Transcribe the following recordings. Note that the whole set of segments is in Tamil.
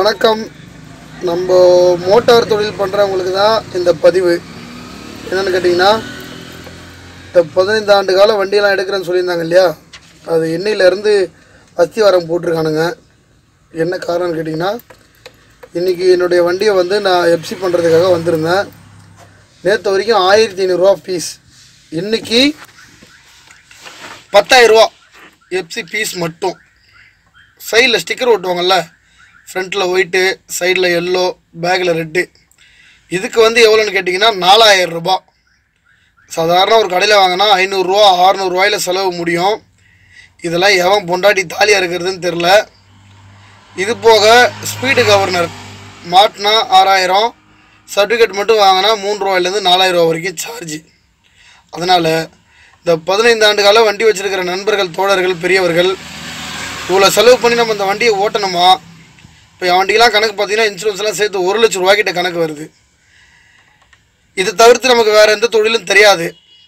வணக்கம் நம்ம மோட்டார் தொழில் பண்ணுறவங்களுக்கு தான் இந்த பதிவு என்னென்னு கேட்டிங்கன்னா இந்த பதினைந்து ஆண்டு கால வண்டியெல்லாம் எடுக்கிறேன்னு சொல்லியிருந்தாங்க இல்லையா அது எண்ணெயிலேருந்து அஸ்திவாரம் போட்டிருக்கானுங்க என்ன காரணம்னு கேட்டிங்கன்னா இன்றைக்கி என்னுடைய வண்டியை வந்து நான் எப்சி பண்ணுறதுக்காக வந்திருந்தேன் நேற்று வரைக்கும் ஆயிரத்தி ஐநூறுரூவா ஃபீஸ் இன்றைக்கி பத்தாயிரரூவா எப்சி ஃபீஸ் மட்டும் சைடில் ஸ்டிக்கர் ஒட்டுவாங்கல்ல ஃப்ரண்ட்டில் ஒயிட்டு சைடில் எல்லோ பேக்கில் ரெட்டு இதுக்கு வந்து எவ்வளோன்னு கேட்டிங்கன்னா நாலாயிரம் ரூபாய் சாதாரண ஒரு கடையில் வாங்கினா ஐநூறுரூவா அறநூறுவாயில் செலவு முடியும் இதெல்லாம் எவன் பொண்டாட்டி தாலியாக இருக்கிறதுன்னு தெரில இது போக ஸ்பீடு கவர்னர் மாட்டினா ஆறாயிரம் சர்டிஃபிகேட் மட்டும் வாங்கினா மூணு ரூபாயிலேருந்து நாலாயிரம் ரூபா வரைக்கும் சார்ஜ் அதனால் இந்த பதினைந்து ஆண்டு கால வண்டி வச்சுருக்கிற நண்பர்கள் தோழர்கள் பெரியவர்கள் இவ்வளோ செலவு பண்ணி நம்ம இந்த வண்டியை ஓட்டணுமா இப்போ என் வண்டிக்கெலாம் கணக்கு பார்த்தீங்கன்னா இன்சூரன்ஸ் எல்லாம் சேர்த்து ஒரு லட்ச ரூபாய்க்கிட்ட கணக்கு வருது இதை தவிர்த்து நமக்கு வேறு எந்த தொழிலும் தெரியாது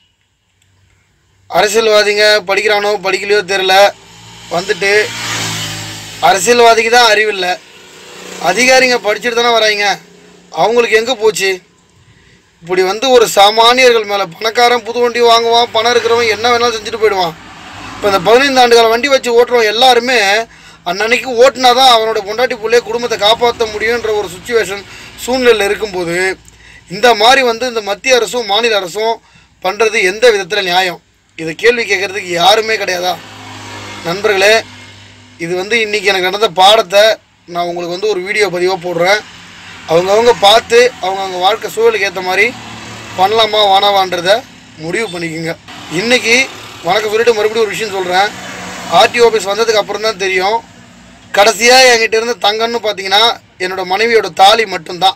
அரசியல்வாதிங்க படிக்கிறானோ படிக்கலையோ தெரில வந்துட்டு அரசியல்வாதிக்கு தான் அறிவில்லை அதிகாரிங்க படிச்சுட்டு தானே வராங்க அவங்களுக்கு எங்கே போச்சு இப்படி வந்து ஒரு சாமானியர்கள் மேலே பணக்காரன் புது வண்டி வாங்குவான் பணம் இருக்கிறவன் என்ன வேணாலும் செஞ்சுட்டு போயிடுவான் இப்போ இந்த பதினைந்து ஆண்டு கால வண்டி வச்சு ஓட்டுறவன் எல்லாருமே அன்னன்னைக்கு ஓட்டினா தான் அவனோட பொண்டாட்டி பிள்ளைய குடும்பத்தை காப்பாற்ற முடியுன்ற ஒரு சுச்சுவேஷன் சூழ்நிலையில் இருக்கும்போது இந்த மாதிரி வந்து இந்த மத்திய அரசும் மாநில அரசும் பண்ணுறது எந்த விதத்தில் நியாயம் இதை கேள்வி கேட்குறதுக்கு யாருமே கிடையாதா நண்பர்களே இது வந்து இன்றைக்கி எனக்கு நடந்த பாடத்தை நான் உங்களுக்கு வந்து ஒரு வீடியோ பதிவாக போடுறேன் அவங்கவுங்க பார்த்து அவங்கவுங்க வாழ்க்கை சூழலுக்கு ஏற்ற மாதிரி பண்ணலாமா வேணாவான்றதை முடிவு பண்ணிக்கோங்க இன்றைக்கி வணக்கம் சொல்லிட்டு மறுபடியும் ஒரு விஷயம் சொல்கிறேன் ஆர்டிஓ ஆஃபீஸ் வந்ததுக்கு அப்புறம் தான் தெரியும் கடைசியாக என்கிட்ட இருந்த தங்கம்னு பார்த்தீங்கன்னா என்னோட மனைவியோட தாலி மட்டும்தான்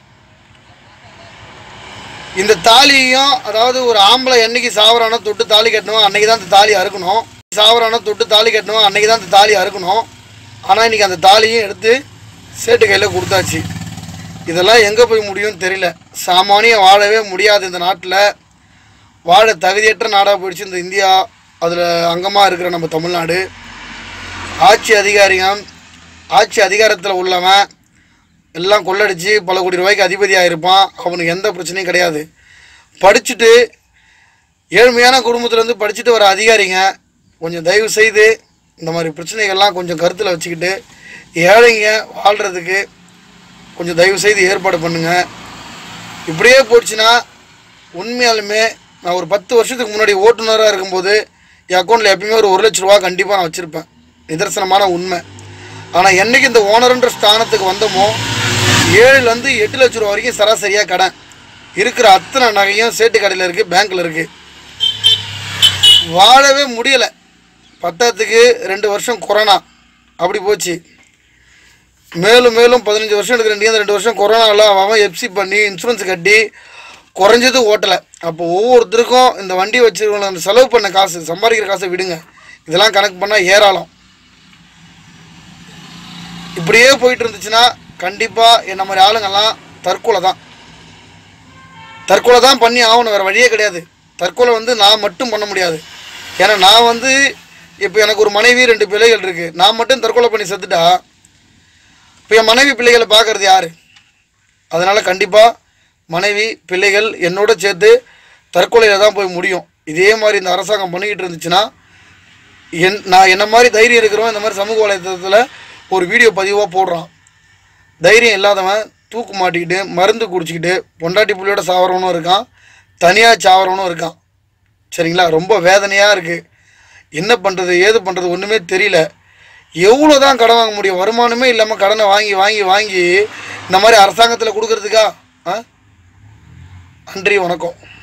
இந்த தாலியையும் அதாவது ஒரு ஆம்பளை என்னைக்கு சாவரானோ தொட்டு தாலி கட்டணும் அன்னைக்கு தான் அந்த தாலி அறுக்கணும் சாவரானோ தொட்டு தாலி கட்டணும் அன்னைக்கு தான் அந்த தாலி அறுக்கணும் ஆனால் இன்றைக்கி அந்த தாலியும் எடுத்து சேட்டு கையில் கொடுத்தாச்சு இதெல்லாம் எங்கே போய் முடியும்னு தெரியல சாமானியம் வாழவே முடியாது இந்த நாட்டில் வாழ தகுதியற்ற நாடாக போயிடுச்சு இந்த இந்தியா அதில் அங்கமாக இருக்கிற நம்ம தமிழ்நாடு ஆட்சி அதிகாரிகம் ஆட்சி அதிகாரத்தில் உள்ளவன் எல்லாம் கொள்ளடிச்சு பல கோடி ரூபாய்க்கு அதிபதியாக இருப்பான் அவனுக்கு எந்த பிரச்சனையும் கிடையாது படிச்சுட்டு ஏழ்மையான குடும்பத்துலேருந்து படிச்சுட்டு வர அதிகாரிங்க கொஞ்சம் தயவு செய்து இந்த மாதிரி பிரச்சனைகள்லாம் கொஞ்சம் கருத்தில் வச்சுக்கிட்டு ஏழைங்க வாழ்கிறதுக்கு கொஞ்சம் தயவு செய்து ஏற்பாடு பண்ணுங்கள் இப்படியே போச்சுன்னா உண்மையாலுமே நான் ஒரு பத்து வருஷத்துக்கு முன்னாடி ஓட்டுநராக இருக்கும்போது என் அக்கௌண்ட்டில் எப்பயுமே ஒரு ஒரு லட்ச ரூபா கண்டிப்பாக நான் வச்சுருப்பேன் நிதர்சனமான உண்மை ஆனால் என்னைக்கு இந்த ஓனருன்ற ஸ்தானத்துக்கு வந்தோமோ ஏழுலேருந்து எட்டு லட்ச ரூபா வரைக்கும் சராசரியாக கடன் இருக்கிற அத்தனை நகையும் சேட்டு கடையில் இருக்குது பேங்க்கில் இருக்குது வாழவே முடியலை பத்தாத்துக்கு ரெண்டு வருஷம் கொரோனா அப்படி போச்சு மேலும் மேலும் பதினஞ்சு வருஷம் எடுக்கிற நீ அந்த ரெண்டு வருஷம் கொரோனாவில் அவன் எப்சி பண்ணி இன்சூரன்ஸ் கட்டி குறைஞ்சது ஓட்டலை அப்போ ஒவ்வொருத்தருக்கும் இந்த வண்டி வச்சுருக்கவங்க அந்த செலவு பண்ண காசு சம்பாதிக்கிற காசை விடுங்க இதெல்லாம் கணக்கு பண்ணால் ஏராளம் இப்படியே போயிட்டு இருந்துச்சுன்னா கண்டிப்பாக என்ன மாதிரி ஆளுங்கெல்லாம் தற்கொலை தான் தற்கொலை தான் பண்ணி ஆகணும் வேறு வழியே கிடையாது தற்கொலை வந்து நான் மட்டும் பண்ண முடியாது ஏன்னா நான் வந்து இப்போ எனக்கு ஒரு மனைவி ரெண்டு பிள்ளைகள் இருக்குது நான் மட்டும் தற்கொலை பண்ணி செத்துட்டா இப்போ என் மனைவி பிள்ளைகளை பார்க்குறது யார் அதனால் கண்டிப்பாக மனைவி பிள்ளைகள் என்னோட சேர்த்து தற்கொலையில் தான் போய் முடியும் இதே மாதிரி இந்த அரசாங்கம் பண்ணிக்கிட்டு இருந்துச்சுன்னா என் நான் என்ன மாதிரி தைரியம் இருக்கிறவன் இந்த மாதிரி சமூக வலைத்தளத்தில் ஒரு வீடியோ பதிவாக போடுறான் தைரியம் இல்லாதவன் தூக்கு மாட்டிக்கிட்டு மருந்து குடிச்சிக்கிட்டு பொண்டாட்டி புள்ளியோட சாவரவனும் இருக்கான் தனியாக சாவரவனும் இருக்கான் சரிங்களா ரொம்ப வேதனையாக இருக்குது என்ன பண்ணுறது ஏது பண்ணுறது ஒன்றுமே தெரியல எவ்வளோ தான் கடன் வாங்க முடியும் வருமானமே இல்லாமல் கடனை வாங்கி வாங்கி வாங்கி இந்த மாதிரி அரசாங்கத்தில் கொடுக்கறதுக்கா ஆ நன்றி வணக்கம்